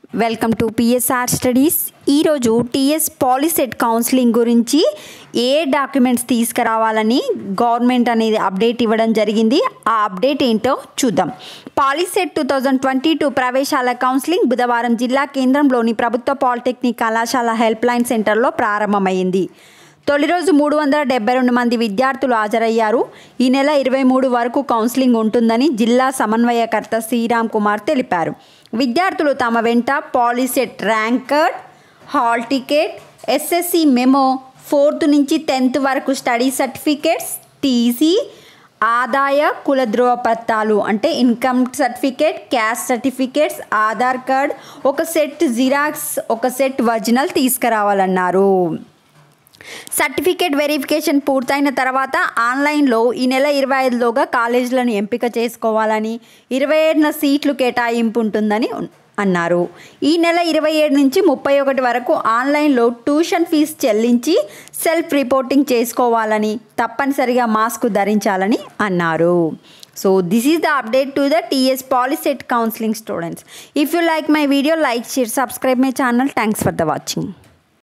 welcome to PSR studies ఈరోజు TS POLYCET counselling గురించి ఏ డాక్యుమెంట్స్ తీసుకురావాలని గవర్నమెంట్ అనేది అప్డేట్ ఇవ్వడం జరిగింది ఆ అప్డేట్ ఏంటో చూద్దాం POLYCET two thousand twenty two ప్రవేశాల కౌన్సిలింగ్ బుధవారం జిల్లా కేంద్రంలోని ప్రభుత్వ పాలిటెక్నిక్ కళాశాల హెల్ప్ లైన్ సెంటర్లో ప్రారంభమైంది తొలి రోజు మూడు వందల డెబ్బై రెండు మంది విద్యార్థులు హాజరయ్యారు ఈ నెల ఇరవై మూడు వరకు కౌన్సిలింగ్ ఉంటుందని జిల్లా సమన్వయకర్త శ్రీరామ్ కుమార్ తెలిపారు విద్యార్థులు తమ వెంట POLYCET rank card hall ticket SSC memo fourth నుంచి టెన్త్ వరకు స్టడీ సర్టిఫికేట్స్ టీసీ ఆదాయ కుల ధృవపత్రాలు అంటే income certificate caste certificates Aadhaar card ఒక సెట్ జిరాక్స్ ఒక సెట్ ఒరిజినల్ తీసుకురావాలన్నారు సర్టిఫికేట్ వెరిఫికేషన్ పూర్తయిన తర్వాత ఆన్లైన్లో ఈ నెల ఇరవై ఐదులోగా కాలేజీలను ఎంపిక చేసుకోవాలని ఇరవై ఏడున సీట్లు కేటాయింపు ఉంటుందని ఉన్- అన్నారు ఈ నెల ఇరవై ఏడు నుంచి ముప్పై ఒకటి వరకు ఆన్లైన్లో ట్యూషన్ ఫీజు చెల్లించి సెల్ఫ్ రిపోర్టింగ్ చేసుకోవాలని తప్పనిసరిగా మాస్క్ ధరించాలని అన్నారు so this is the update to the TS POLYCET counselling students if you like my video like share subscribe my channel thanks for the watching